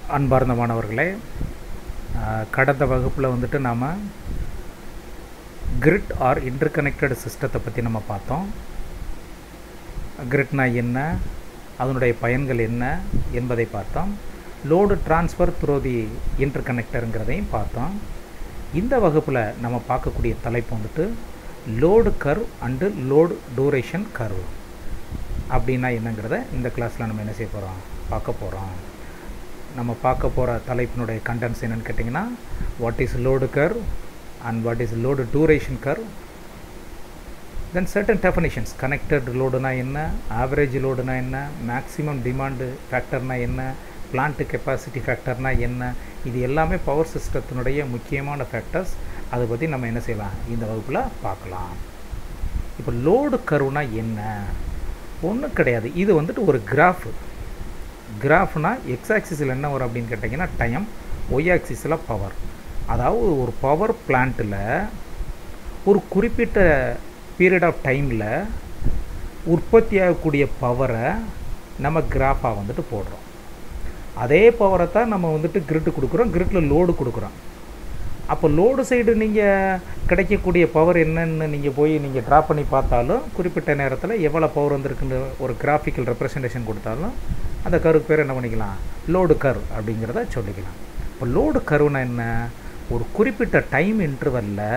அன்பார்ந்த மாணவர்களே அஹ், கடந்த வகுப்பில் வந்துட்டு நாம் கிரிட் ஆர் இன்டர்கனெக்டட் சிஸ்டத்தை பற்றி நம்ம பார்த்தோம் கிரிட்னா என்ன அதனுடைய பயன்கள் என்ன என்பதை பார்த்தோம் லோடு டிரான்ஸ்ஃபர் த்ரூ தி இன்டர்கனெக்டருங்கிறதையும் பார்த்தோம் இந்த வகுப்பில் நம்ம பார்க்கக்கூடிய தலைப்பு வந்துட்டு load curve and load duration curve அப்படின்னா என்னங்கிறத இந்த கிளாஸில் நம்ம என்ன செய்ய போகிறோம் பார்க்க போகிறோம் நம்ம பார்க்க போகிற தலைப்பினுடைய கண்டென்ட்ஸ் என்னென்னு கேட்டிங்கன்னா what is load curve and what is load duration curve then certain definitions connected லோடுனா என்ன ஆவரேஜ் லோடுனா என்ன மேக்ஸிமம் டிமாண்டு ஃபேக்டர்னா என்ன பிளான்ட் கெப்பாசிட்டி ஃபேக்டர்னா என்ன இது எல்லாமே பவர் சிஸ்டத்தினுடைய முக்கியமான ஃபேக்டர்ஸ் அதை பற்றி நம்ம என்ன செய்யலாம் இந்த வகுப்பில் பார்க்கலாம் இப்போ லோடு கர்வ்னா என்ன ஒன்றும் கிடையாது இது வந்துட்டு ஒரு கிராஃப் கிராஃப்னா எக்ஸ் ஆக்சிஸில் என்ன வரும் அப்படின்னு கேட்டிங்கன்னா டைம் ஒய் ஆக்சிஸில் பவர் அதாவது ஒரு பவர் பிளான்ட்டில் ஒரு குறிப்பிட்ட பீரியட் ஆஃப் டைமில் உற்பத்தி ஆகக்கூடிய பவரை நம்ம கிராஃபாக வந்துட்டு போடுறோம் அதே பவரை தான் நம்ம வந்துட்டு கிரிட்டு கொடுக்குறோம் கிரிட்டில் லோடு கொடுக்குறோம் அப்போ லோடு சைடு நீங்கள் கிடைக்கக்கூடிய பவர் என்னன்னு நீங்கள் போய் நீங்கள் ட்ரா பண்ணி பார்த்தாலும் குறிப்பிட்ட நேரத்தில் எவ்வளோ பவர் வந்திருக்குன்னு ஒரு கிராஃபிக்கல் ரெப்ரசன்டேஷன் கொடுத்தாலும் அந்த கருக்கு பேர் என்ன பண்ணிக்கலாம் லோடு கர் அப்படிங்கிறத சொல்லிக்கலாம் இப்போ லோடு கருவுனா என்ன ஒரு குறிப்பிட்ட டைம் இன்டர்வலில்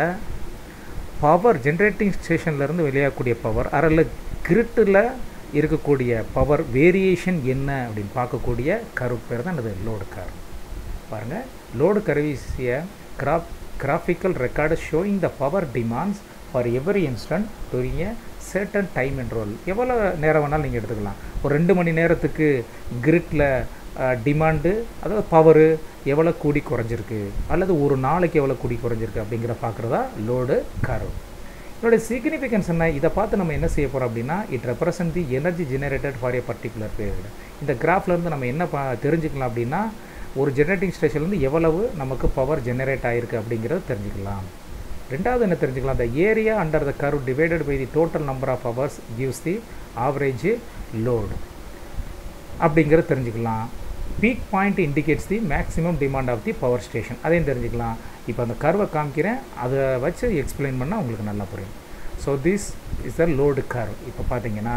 பவர் ஜென்ரேட்டிங் ஸ்டேஷன்லேருந்து வெளியாகக்கூடிய பவர் அதில் கிரிட்டில் இருக்கக்கூடிய பவர் வேரியேஷன் என்ன அப்படின்னு பார்க்கக்கூடிய கருவு பேர் தான் அது லோடு கர் பாருங்கள் load curve is a graph graphical record showing the power demands for every instant during a certain time interval எவ்வளோ நேரம் வேணாலும் நீங்கள் எடுத்துக்கலாம் ஒரு ரெண்டு மணி நேரத்துக்கு கிரிட்டில் டிமாண்டு அதாவது பவரு எவ்வளோ கூடி குறைஞ்சிருக்கு அல்லது ஒரு நாளைக்கு எவ்வளோ கூடி குறைஞ்சிருக்கு அப்படிங்கிற பார்க்குறதா லோடு கர்வ் இதோடைய சிக்னிஃபிகன்ஸ் என்ன இதை பார்த்து நம்ம என்ன செய்ய போகிறோம் அப்படின்னா it represent the energy generated for a particular period இந்த கிராஃப்லேருந்து நம்ம என்ன பா தெரிஞ்சுக்கலாம் அப்படின்னா ஒரு ஜெனரேட்டிங் ஸ்டேஷன்லேருந்து எவ்வளவு நமக்கு பவர் ஜெனரேட் ஆகிருக்கு அப்படிங்கிறத தெரிஞ்சுக்கலாம் ரெண்டாவது என்ன தெரிஞ்சுக்கலாம் the area under the curve divided by the total number of hours gives the average load அப்படிங்கிறத தெரிஞ்சுக்கலாம் peak point indicates the maximum demand of the power station அதையும் தெரிஞ்சுக்கலாம் இப்போ அந்த கர்வை காமிக்கிறேன் அதை வச்சு எக்ஸ்பிளைன் பண்ணால் உங்களுக்கு நல்லா புரியும் so this is the load curve இப்போ பார்த்தீங்கன்னா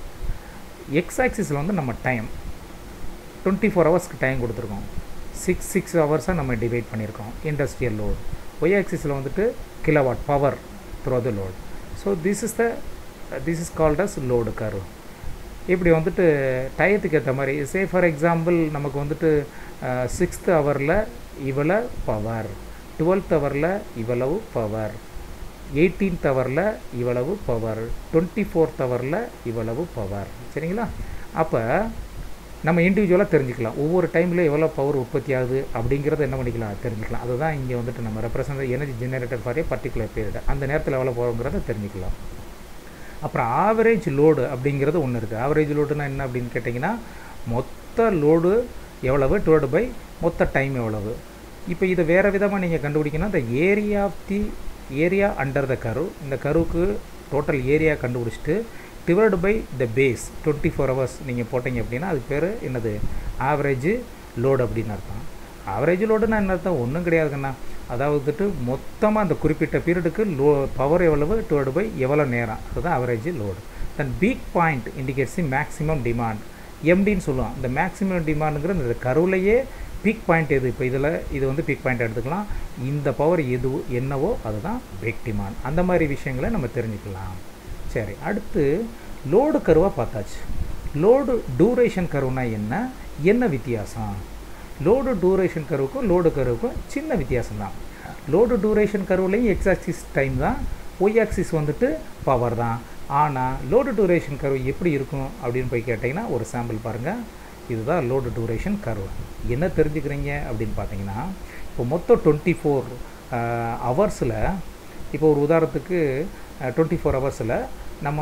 எக்ஸ் ஆக்சிஸில் வந்து நம்ம டைம் டுவெண்ட்டி ஃபோர் ஹவர்ஸ்க்கு டைம் கொடுத்துருக்கோம் சிக்ஸ் சிக்ஸ் ஹவர்ஸாக நம்ம டிவைட் பண்ணியிருக்கோம் இண்டஸ்ட்ரியல் லோடு ஒய் ஆக்சிஸில் வந்துட்டு kilowatt power through the load so this is the this is called as load curve இப்படி வந்துட்டு டயத்துக்கு ஏற்ற மாதிரி சே ஃபார் எக்ஸாம்பிள் நமக்கு வந்துட்டு சிக்ஸ்த் ஹவரில் இவ்வளோ பவர் டுவெல்த் ஹவரில் இவ்வளவு பவர் எயிட்டீன்த் ஹவரில் இவ்வளவு பவர் டுவெண்ட்டி ஃபோர்த் ஹவரில் இவ்வளவு பவர் சரிங்களா அப்போ நம்ம இண்டிவிஜுவலாக தெரிஞ்சுக்கலாம் ஒவ்வொரு டைமில் எவ்வளோ பவர் உற்பத்தி ஆகுது அப்படிங்கிறத என்ன பண்ணிக்கலாம் தெரிஞ்சுக்கலாம் அதுதான் இங்கே வந்துட்டு நம்ம represent energy generator for a particular period அந்த நேரத்தில் எவ்வளோ பவருங்கிறத தெரிஞ்சுக்கலாம் அப்புறம் ஆவரேஜ் லோடு அப்படிங்கிறது ஒன்று இருக்குது ஆவரேஜ் லோடுனா என்ன அப்படின்னு கேட்டிங்கன்னா மொத்த லோடு எவ்வளவு டிவைடு பை மொத்த டைம் எவ்வளவு இப்போ இதை வேறு விதமாக நீங்கள் கண்டுபிடிக்கணும் இந்த area of the area under the curve இந்த கருவுக்கு டோட்டல் ஏரியா கண்டுபிடிச்சிட்டு divide by the base twenty four hours நீங்கள் போட்டிங்க அப்படின்னா அது பேர் என்னது ஆவரேஜ் லோடு அப்படின்னு அர்த்தம் ஆவரேஜ் லோடுனா என்ன அர்த்தம் ஒன்றும் கிடையாதுங்கண்ணா அதாவது வந்துட்டு மொத்தமாக அந்த குறிப்பிட்ட பீரியடுக்கு லோ பவர் எவ்வளவு டிவைடு பை எவ்வளோ நேரம் அதுதான் average load then peak point indicates the maximum demand எம்டின்னு சொல்லுவோம் இந்த மேக்ஸிமம் டிமாண்டுங்கிற இந்த கருவிலையே பீக் பாயிண்ட் எது இப்போ இதில் இது வந்து பீக் பாயிண்ட் எடுத்துக்கலாம் இந்த பவர் எது என்னவோ அதுதான் பீக் டிமாண்ட் அந்த மாதிரி விஷயங்களை நம்ம தெரிஞ்சுக்கலாம் சரி அடுத்து லோடு கருவாக பார்த்தாச்சு லோடு டூரேஷன் கருவுனா என்ன என்ன வித்தியாசம் லோடு டூரேஷன் கருவுக்கும் லோடு கருவுக்கும் சின்ன வித்தியாசம் தான் லோடு டூரேஷன் கருவுலையும் எக்ஸ் ஆக்சிஸ் டைம் தான் ஒய் ஆக்சிஸ் வந்துட்டு பவர் தான் ஆனால் லோடு டூரேஷன் கருவு எப்படி இருக்கும் அப்படின்னு போய் கேட்டிங்கன்னா ஒரு சாம்பிள் பாருங்கள் இதுதான் லோடு டூரேஷன் கர்வ் என்ன தெரிஞ்சுக்கிறீங்க அப்படின்னு பார்த்தீங்கன்னா இப்போ மொத்தம் டுவெண்ட்டி ஃபோர் ஹவர்ஸில் இப்போ ஒரு உதாரணத்துக்கு டுவெண்ட்டி ஃபோர் ஹவர்ஸில் நம்ம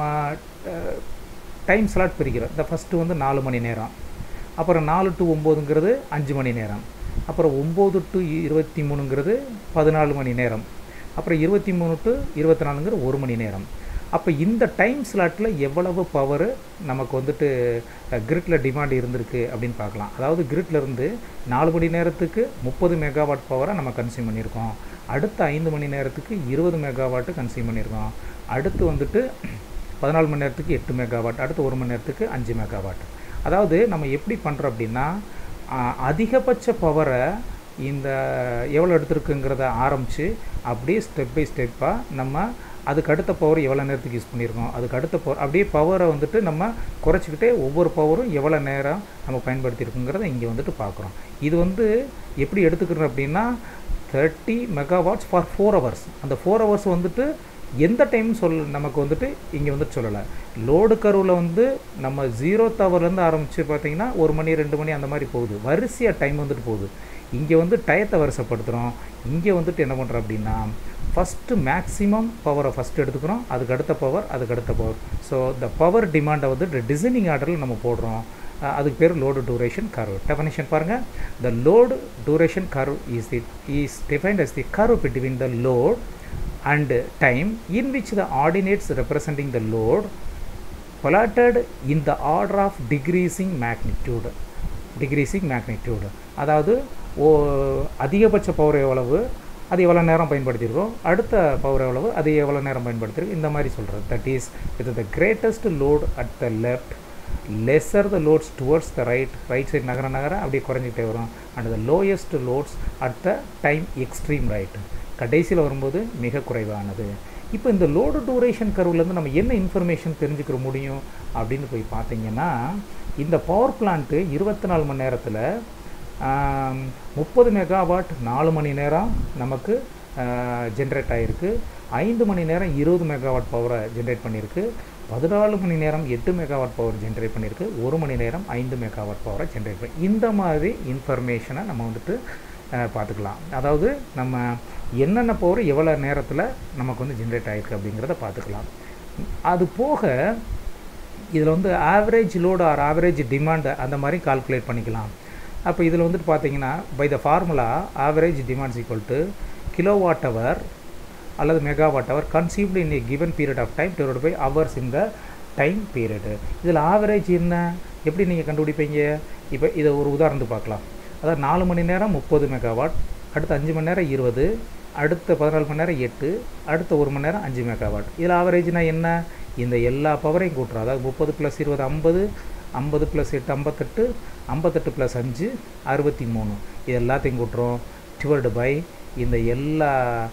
டைம் ஸ்லாட் பிரிக்கிறோம் இந்த ஃபஸ்ட்டு வந்து நாலு மணி நேரம் அப்புறம் நாலு டு ஒம்போதுங்கிறது அஞ்சு மணி நேரம் அப்புறம் ஒம்பது டு இருபத்தி மூணுங்கிறது பதினாலு மணி நேரம் அப்புறம் இருபத்தி மூணு டு இருபத்தி நாலுங்கிறது ஒரு மணி நேரம் அப்போ இந்த டைம் ஸ்லாட்டில் எவ்வளவு பவர் நமக்கு வந்துட்டு கிரிட்டில் டிமாண்ட் இருந்திருக்கு அப்படின்னு பார்க்கலாம் அதாவது கிரிட்ல இருந்து நாலு மணி நேரத்துக்கு முப்பது மெகாவாட் பவரை நம்ம கன்சியூம் பண்ணியிருக்கோம் அடுத்த ஐந்து மணி நேரத்துக்கு இருபது மெகாவாட்டு கன்சியூம் பண்ணியிருக்கோம் அடுத்து வந்துட்டு பதினாலு மணி நேரத்துக்கு எட்டு மெகாவாட் அடுத்து ஒரு மணி நேரத்துக்கு அஞ்சு மெகாவாட் அதாவது நம்ம எப்படி பண்ணுறோம் அப்படின்னா அதிகபட்ச பவரை இந்த எவ்வளோ எடுத்திருக்குங்கிறத ஆரம்பித்து அப்படியே ஸ்டெப் பை ஸ்டெப்பாக நம்ம அதுக்கு அடுத்த பவர் எவ்வளோ நேரத்துக்கு யூஸ் பண்ணியிருக்கோம் அதுக்கு அடுத்த பவர் அப்படியே பவரை வந்துட்டு நம்ம குறைச்சிக்கிட்டே ஒவ்வொரு பவரும் எவ்வளோ நேரம் நம்ம பயன்படுத்தியிருக்குங்கிறத இங்கே வந்துட்டு பார்க்குறோம் இது வந்து எப்படி எடுத்துக்கிறோம் அப்படின்னா thirty megawatts for four hours அந்த ஃபோர் ஹவர்ஸ் வந்துட்டு எந்த டைம் சொல் நமக்கு வந்துட்டு இங்கே வந்துட்டு சொல்லலை லோடு கருவில் வந்து நம்ம ஜீரோ தவர்லேருந்து ஆரம்பித்து பார்த்தீங்கன்னா ஒரு மணி ரெண்டு மணி அந்த மாதிரி போகுது வரிசையாக டைம் வந்துட்டு போகுது இங்கே வந்து டயத்தை வரிசைப்படுத்துகிறோம் இங்கே வந்துட்டு என்ன பண்ணுறோம் அப்படின்னா ஃபஸ்ட்டு மேக்ஸிமம் பவரை ஃபஸ்ட்டு எடுத்துக்கிறோம் அதுக்கு அடுத்த பவர் அதுக்கு அடுத்த பவர் ஸோ த பவர் டிமாண்டை வந்து டிசைனிங் ஆர்டரில் நம்ம போடுறோம் அதுக்கு பேர் லோடு டூரேஷன் கர்வ் டெஃபனேஷன் பாருங்கள் the load duration curve is the is defined as the curve between the load and time in which the ordinates representing the load plotted in the order of decreasing magnitude decreasing magnitude அதாவது ஓ அதிகபட்ச power எவ்வளவு அது எவ்வளோ நேரம் பயன்படுத்தியிருக்கோம் அடுத்த power எவ்வளவு அது எவ்வளோ நேரம் பயன்படுத்தியிருக்கோம் இந்த மாதிரி சொல்கிறது that is with the greatest load at the left lesser the loads towards the right right side நகர நகர அப்படியே குறைஞ்சிக்கிட்டே வரும் and the lowest loads at the time extreme right கடைசியில் வரும்போது மிக குறைவானது இப்போ இந்த லோடு டூரேஷன் கருவிலேருந்து நம்ம என்ன இன்ஃபர்மேஷன் தெரிஞ்சுக்கிற முடியும் அப்படின்னு போய் பார்த்தீங்கன்னா இந்த பவர் பிளான்ட்டு இருபத்தி நாலு மணி நேரத்தில் முப்பது மெகாவாட் நாலு மணி நேரம் நமக்கு ஜென்ரேட் ஆகிருக்கு ஐந்து மணி நேரம் இருபது மெகாவாட் பவரை ஜென்ரேட் பண்ணியிருக்கு பதினாலு மணி நேரம் எட்டு மெகாவாட் பவர் ஜென்ரேட் பண்ணியிருக்கு ஒரு மணி நேரம் ஐந்து மெகாவாட் பவரை ஜென்ரேட் பண்ணி இந்த மாதிரி இன்ஃபர்மேஷனை நம்ம வந்துட்டு பார்த்துக்கலாம் அதாவது நம்ம என்னென்ன பவர் எவ்வளோ நேரத்தில் நமக்கு வந்து ஜென்ரேட் ஆகிருக்கு அப்படிங்கிறத பார்த்துக்கலாம் அது போக இதில் வந்து ஆவரேஜ் லோடு ஆர் ஆவரேஜ் டிமாண்டை அந்த மாதிரி கால்குலேட் பண்ணிக்கலாம் அப்போ இதில் வந்துட்டு பார்த்தீங்கன்னா by the formula average demands equal to kilowatt hour அல்லது megawatt hour consumed in a given period of time divide by hours in the time period இதில் ஆவரேஜ் என்ன எப்படி நீங்கள் கண்டுபிடிப்பீங்க இப்போ இதை ஒரு உதாரணத்துக்கு பார்க்கலாம் அதாவது நாலு மணி நேரம் முப்பது மெகாவாட் அடுத்த அஞ்சு மணி நேரம் இருபது அடுத்த பதினாலு மணி நேரம் எட்டு அடுத்த ஒரு மணி நேரம் அஞ்சு மெகாவாட் இதில் ஆவரேஜ்னா என்ன இந்த எல்லா பவரையும் கூட்டுறோம் அதாவது முப்பது ப்ளஸ் இருபது ஐம்பது ஐம்பது ப்ளஸ் எட்டு ஐம்பத்தெட்டு ஐம்பத்தெட்டு ப்ளஸ் அஞ்சு அறுபத்தி மூணு இது எல்லாத்தையும் கூட்டுறோம் டிவைடு பை இந்த எல்லா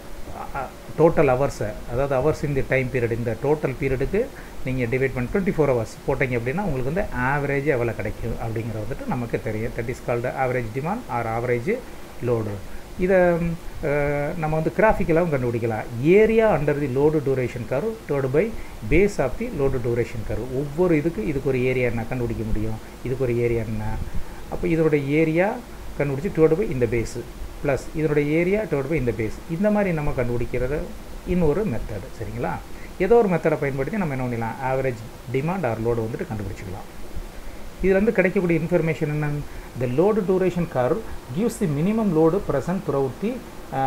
டோட்டல் ஹவர்ஸை அதாவது ஹவர்ஸ் இந்த டைம் பீரியட் இந்த டோட்டல் பீரியடுக்கு நீங்கள் டிவைட் பண்ணி டுவெண்ட்டி ஃபோர் ஹவர்ஸ் போட்டிங்க அப்படின்னா உங்களுக்கு வந்து ஆவரேஜ் எவ்வளோ கிடைக்கும் அப்படிங்கிறது வந்துட்டு நமக்கு தெரியும் that is called average demand or average load இதை நம்ம வந்து கிராஃபிக்கலாகவும் கண்டுபிடிக்கலாம் area under the load duration curve divided by base of the load duration curve ஒவ்வொரு இதுக்கு இதுக்கு ஒரு ஏரியா என்ன கண்டுபிடிக்க முடியும் இதுக்கு ஒரு ஏரியா என்ன அப்போ இதனுடைய ஏரியா கண்டுபிடிச்சி டோடு பை இந்த பேஸு ப்ளஸ் இதனுடைய ஏரியா டோடு பை இந்த பேஸ் இந்த மாதிரி நம்ம கண்டுபிடிக்கிறது இன்னொரு மெத்தடு சரிங்களா ஏதோ ஒரு மெத்தடை பயன்படுத்தி நம்ம என்ன பண்ணிடலாம் ஆவரேஜ் டிமாண்ட் ஆர் லோடு வந்துட்டு கண்டுபிடிச்சிக்கலாம் இதில் வந்து கிடைக்கக்கூடிய இன்ஃபர்மேஷன் என்ன the load duration curve gives the minimum load present throughout the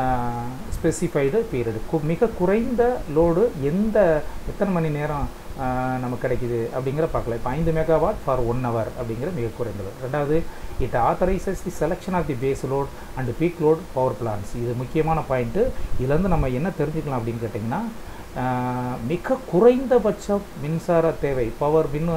specified period மிக குறைந்த லோடு எந்த எத்தனை மணி நேரம் நமக்கு கிடைக்குது அப்படிங்கிற பார்க்கலாம் இப்போ ஐந்து மெகாவாட் ஃபார் ஒன் ஹவர் அப்படிங்கிற மிக குறைந்தது ரெண்டாவது it authorises the selection of the base load and peak load power plants இது முக்கியமான பாயிண்ட்டு இதுலேருந்து நம்ம என்ன தெரிஞ்சுக்கலாம் அப்படின்னு கேட்டிங்கன்னா மிக குறைந்தபட்ச மின்சார தேவை பவர் மின்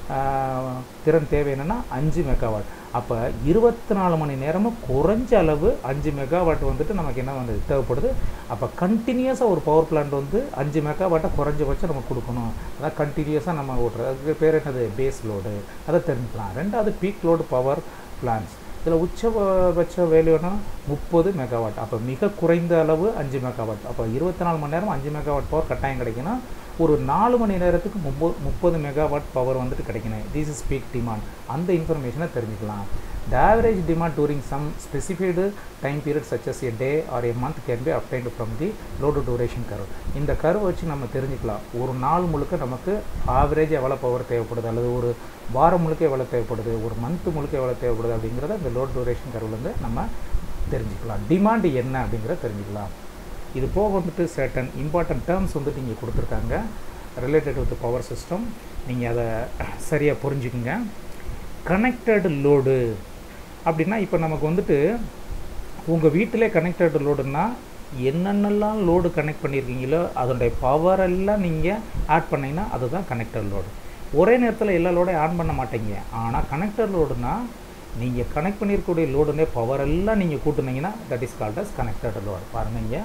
திறன் தேவை என்னென்னா அஞ்சு மெகாவாட் அப்போ இருபத்தி நாலு மணி நேரமும் குறைஞ்ச அளவு அஞ்சு மெகாவாட் வந்துட்டு நமக்கு என்ன வந்து தேவைப்படுது அப்போ கண்டினியூஸாக ஒரு பவர் பிளான்ட் வந்து அஞ்சு மெகாவாட்டை குறைஞ்சபட்சம் நம்ம கொடுக்கணும் அதான் கண்டினியூஸாக நம்ம ஓட்டுறது அதுக்கு பேர் என்னது பேஸ் லோடு அதை தெரிஞ்சுக்கலாம் ரெண்டாவது பீக் லோடு பவர் பிளான்ஸ் இதில் உச்சபட்ச வேல்யூனா முப்பது மெகாவாட் அப்போ மிக குறைந்த அளவு அஞ்சு மெகாவாட் அப்போ இருபத்தி நாலு மணி நேரம் அஞ்சு மெகாவாட் பவர் கட்டாயம் கிடைக்குன்னா ஒரு நாலு மணி நேரத்துக்கு முப்பது முப்பது மெகாவாட் பவர் வந்துட்டு கிடைக்கணும் திஸ் இஸ் பீக் டிமாண்ட் அந்த இன்ஃபர்மேஷனை தெரிஞ்சுக்கலாம் the average demand during some specified time period such as a day or a month can be obtained from the load duration curve இந்த கர்வ் வச்சு நம்ம தெரிஞ்சுக்கலாம் ஒரு நாள் முழுக்க நமக்கு ஆவரேஜ் எவ்வளோ பவர் தேவைப்படுது அல்லது ஒரு வாரம் முழுக்க எவ்வளோ தேவைப்படுது ஒரு மந்த் முழுக்க எவ்வளோ தேவைப்படுது அப்படிங்கிறத இந்த லோட் டூரேஷன் கர்வ்லேருந்து நம்ம தெரிஞ்சுக்கலாம் டிமாண்ட் என்ன அப்படிங்கிறத தெரிஞ்சுக்கலாம் இது போக வந்துட்டு சர்டன் இம்பார்ட்டன்ட் டேர்ம்ஸ் வந்துட்டு இங்கே கொடுத்துருக்காங்க ரிலேட்டட் வித் பவர் சிஸ்டம் நீங்கள் அதை சரியாக புரிஞ்சுக்குங்க கனெக்டட் லோடு அப்படின்னா இப்போ நமக்கு வந்துட்டு உங்கள் வீட்டிலே கனெக்டட் லோடுன்னா என்னென்னலாம் லோடு கனெக்ட் பண்ணியிருக்கீங்களோ அதனுடைய பவரெல்லாம் நீங்கள் ஆட் பண்ணிங்கன்னா அதுதான் கனெக்டர் லோடு ஒரே நேரத்தில் எல்லா லோடையும் ஆன் பண்ண மாட்டீங்க ஆனால் கனெக்டர் லோடுனா நீங்கள் கனெக்ட் பண்ணியிருக்கக்கூடிய லோடுனே பவர் எல்லாம் நீங்கள் கூட்டுனீங்கன்னா that is called as connected load பாருங்க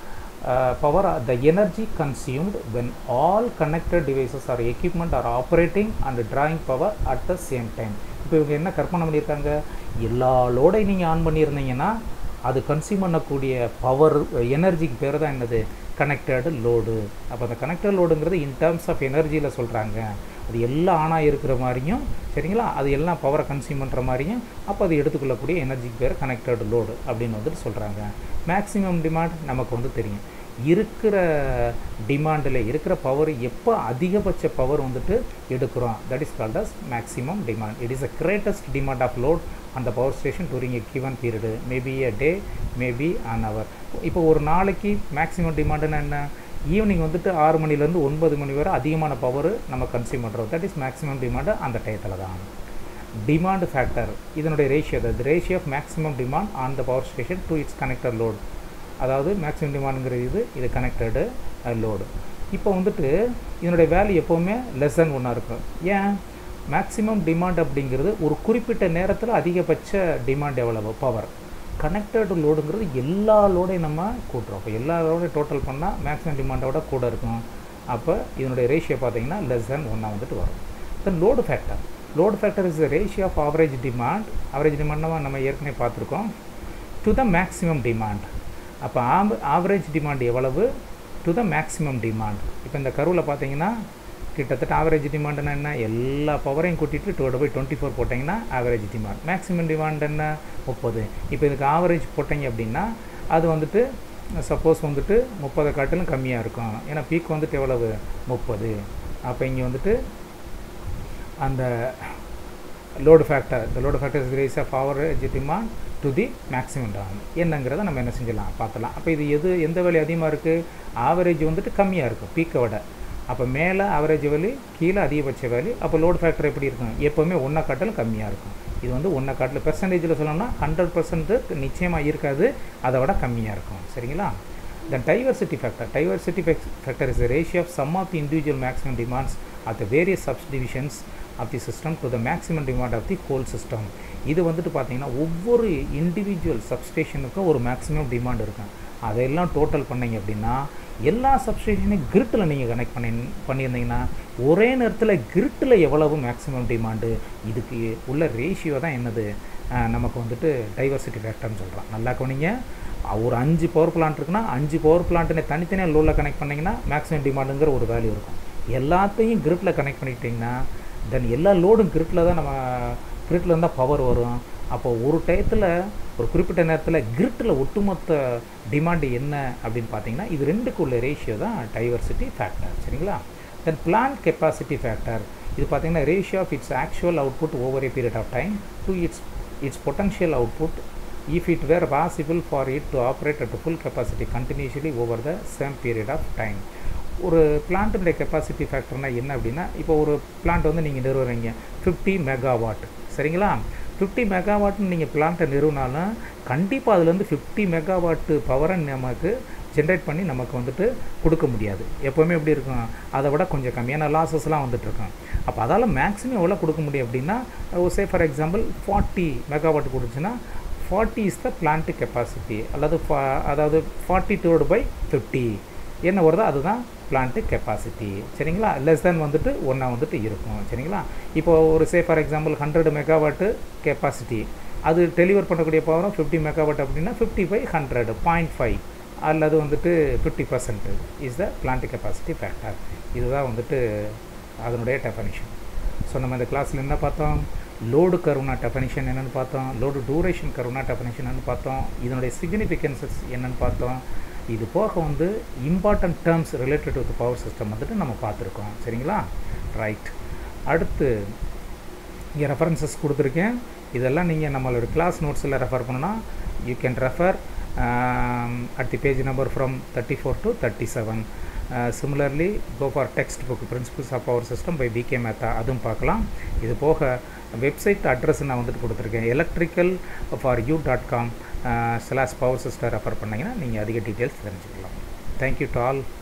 power the energy consumed when all connected devices or equipment are operating and drawing power at the same time இப்போ இவங்க என்ன கற்பனை பண்ணியிருக்காங்க எல்லா லோடையும் நீங்கள் ஆன் பண்ணியிருந்தீங்கன்னா அது கன்சியூம் பண்ணக்கூடிய பவர் எனர்ஜிக்கு பேர் தான் என்னது கனெக்டடு லோடு அப்போ அந்த கனெக்டட் லோடுங்கிறது இன் டேர்ம்ஸ் ஆஃப் எனர்ஜியில் சொல்கிறாங்க அது எல்லாம் ஆனாக இருக்கிற மாதிரியும் சரிங்களா அது எல்லாம் பவரை கன்சியூம் பண்ணுற மாதிரியும் அப்போ அது எடுத்துக்கொள்ளக்கூடிய எனர்ஜிக்கு பேர் கனெக்டட் லோடு அப்படின்னு வந்துட்டு சொல்கிறாங்க மேக்ஸிமம் டிமாண்ட் நமக்கு வந்து தெரியும் இருக்கிற டிமாண்டில் இருக்கிற பவர் எப்போ அதிகபட்ச பவர் வந்துட்டு எடுக்கிறோம் that is called as maximum demand it is a greatest demand of load அந்த power station during a given period maybe a day maybe an hour இப்போ ஒரு நாளைக்கு மேக்ஸிமம் டிமாண்டுன்னா என்ன ஈவினிங் வந்துட்டு ஆறு மணிலேருந்து ஒன்பது மணி வரை அதிகமான பவர் நம்ம கன்சியூம் பண்ணுறோம் தட் இஸ் மேக்ஸிமம் டிமாண்டு அந்த டயத்தில் தான் டிமாண்ட் ஃபேக்டர் இதனுடைய ratio the ratio of maximum demand on the power station to its connector load அதாவது மேக்ஸிமம் டிமாண்டுங்கிற இது இது கனெக்டடு லோடு இப்போ வந்துட்டு இதனுடைய வேல்யூ எப்போவுமே லெஸ் தென் ஒன்றா இருக்கும் ஏன் மேக்ஸிமம் டிமாண்ட் அப்படிங்கிறது ஒரு குறிப்பிட்ட நேரத்தில் அதிகபட்ச டிமாண்ட் எவ்வளவு பவர் கனெக்டட் லோடுங்கிறது எல்லா லோடையும் நம்ம கூட்டுறோம் அப்போ எல்லா லோடையும் டோட்டல் பண்ணால் மேக்ஸிமம் டிமாண்டோட கூட இருக்கும் அப்போ இதனுடைய ரேஷியோ பார்த்தீங்கன்னா லெஸ் தென் ஒன்றா வந்துட்டு வரும் then load factor load factor is the ratio of average demand average டிமாண்ட்னா நம்ம ஏற்கனவே பார்த்துருக்கோம் டு த மேக்ஸிமம் டிமாண்ட் அப்போ ஆவ ஆவரேஜ் டிமாண்ட் எவ்வளவு டு த மேக்ஸிமம் டிமாண்ட் இப்போ இந்த கருவில் பார்த்தீங்கன்னா கிட்டத்தட்ட ஆவரேஜ் டிமாண்ட்னா என்ன எல்லா பவரையும் கூட்டிட்டு டூ பை டுவெண்ட்டி ஃபோர் போட்டிங்கன்னா ஆவரேஜ் டிமாண்ட் மேக்ஸிமம் டிமாண்ட் என்ன முப்பது இப்போ இதுக்கு ஆவரேஜ் போட்டிங்க அப்படின்னா அது வந்துட்டு சப்போஸ் வந்துட்டு முப்பதை காட்டிலும் கம்மியாக இருக்கும் ஏன்னா பீக் வந்துட்டு எவ்வளவு முப்பது அப்போ இங்கே வந்துட்டு அந்த லோடு ஃபேக்டர் இந்த load factor is ratio of average demand to the maximum done என்னங்கிறத நம்ம என்ன செஞ்சலாம் பார்க்கலாம் அப்போ இது எது எந்த வேல்யூ அதிகமாக இருக்குது ஆவரேஜ் வந்துட்டு கம்மியாக இருக்கும் பீக்கை விட அப்போ மேலே ஆவரேஜ் வேல்யூ கீழே அதிகபட்ச வேல்யூ அப்போ லோடு ஃபேக்டர் எப்படி இருக்கும் எப்போவுமே ஒன்றை காட்டிலும் கம்மியாக இருக்கும் இது வந்து ஒன்றை காட்டில் பெர்சன்டேஜில் சொல்லணும்னா ஹண்ட்ரட் பர்சன்ட் நிச்சயமாக இருக்காது அதை விட கம்மியாக இருக்கும் சரிங்களா then diversity factor diversity factor is ratio of sum of the individual maximum demands of the various subdivisions of the system to the maximum demand of the whole system இது வந்துட்டு பார்த்தீங்கன்னா ஒவ்வொரு இண்டிவிஜுவல் சப்ஸ்டேஷனுக்கும் ஒரு மேக்ஸிமம் டிமாண்ட் இருக்கும் அதையெல்லாம் total பண்ணிங்க அப்படின்னா எல்லா சப்ஸ்டேஷனையும் கிரிட்டில் நீங்கள் கனெக்ட் பண்ணி பண்ணியிருந்தீங்கன்னா ஒரே நேரத்தில் கிரிட்டில் எவ்வளவு மேக்ஸிமம் டிமாண்டு இதுக்கு உள்ள ரேஷியோ தான் என்னது நமக்கு வந்துட்டு டைவர்சிட்டி ஃபேக்டர்னு சொல்கிறோம் நல்லா கவனிங்க ஒரு அஞ்சு பவர் பிளான்ட் இருக்குன்னா அஞ்சு பவர் பிளான்ட்டுனே தனித்தனியாக லோவில் கனெக்ட் பண்ணிங்கன்னா மேக்ஸிமம் டிமாண்டுங்கிற ஒரு வேல்யூ இருக்கும் எல்லாத்தையும் கிரிட்டில் கனெக்ட் பண்ணிக்கிட்டிங்கன்னா தென் எல்லா லோடும் கிரிட்டில் தான் நம்ம கிரிட்டில் இருந்தால் பவர் வரும் அப்போ ஒரு டயத்தில் ஒரு குறிப்பிட்ட நேரத்தில் கிரிட்டில் ஒட்டுமொத்த டிமாண்டு என்ன அப்படின்னு பார்த்தீங்கன்னா இது ரெண்டுக்கு உள்ள ரேஷியோ தான் டைவர்சிட்டி ஃபேக்டர் சரிங்களா தென் பிளான்ட் கெப்பாசிட்டி ஃபேக்டர் இது பார்த்தீங்கன்னா ratio of its actual output over a period of time to its its potential output if it were possible for it to operate at full capacity continuously over the same period of time ஒரு பிளான்ட்டுடைய capacity ஃபேக்டர்னால் என்ன அப்படின்னா இப்போ ஒரு plant வந்து நீங்கள் நிறுவுறீங்க fifty megawatt சரிங்களா ஃபிஃப்டி மெகாவாட்னு நீங்கள் பிளான்ட்டை நிறுவினாலும் கண்டிப்பாக அதுலேருந்து ஃபிஃப்டி மெகாவாட்டு பவரை நமக்கு ஜென்ரேட் பண்ணி நமக்கு வந்துட்டு கொடுக்க முடியாது எப்போவுமே எப்படி இருக்கும் அதை விட கொஞ்சம் கம்மியான லாஸஸ்லாம் வந்துட்டுருக்கும் அப்போ அதால் மேக்ஸிமம் எவ்வளோ கொடுக்க முடியும் அப்படின்னா say for example forty megawatt கொடுத்துச்சுன்னா forty is the plant capacity அல்லது அதாவது ஃபார்ட்டி டூடு பை ஃபிஃப்டி என்ன வருதோ அதுதான் பிளான்ட்டு கெப்பாசிட்டி சரிங்களா லெஸ் தென் வந்துட்டு ஒன்றா வந்துட்டு இருக்கும் சரிங்களா இப்போ ஒரு say for example hundred megawatt capacity அது டெலிவர் பண்ணக்கூடிய பவரும் ஃபிஃப்டி மெகாவாட் அப்படின்னா fifty by hundred point five அல்லது வந்துட்டு fifty percent is the plant capacity factor இதுதான் வந்துட்டு அதனுடைய டெஃபனிஷன் ஸோ நம்ம இந்த கிளாஸில் என்ன பார்த்தோம் லோடு கருணா டெஃபனிஷன் என்னென்னு பார்த்தோம் லோடு டூரேஷன் கருணா டெஃபனிஷன் என்னென்னு பார்த்தோம் இதனுடைய சிக்னிஃபிகன்சஸ் என்னென்னு பார்த்தோம் இது போக வந்து important terms related with power system வந்துட்டு நம்ம பார்த்துருக்கோம் சரிங்களா ரைட் அடுத்து இங்கே ரெஃபரன்சஸ் கொடுத்துருக்கேன் இதெல்லாம் நீங்கள் நம்மளோட கிளாஸ் நோட்ஸில் ரெஃபர் பண்ணணும்னா you can refer at the page number from thirty four to thirty seven similarly go for text book principles of power system by PK Mehta அதுவும் பார்க்கலாம் இது போக வெப்சைட் அட்ரஸ் நான் வந்துட்டு கொடுத்துருக்கேன் electrical for you dot com slash power system refer பண்ணிங்கன்னா நீங்கள் அதிக டீட்டெயில்ஸ் தெரிஞ்சுக்கலாம் தேங்க்யூ டு ஆல்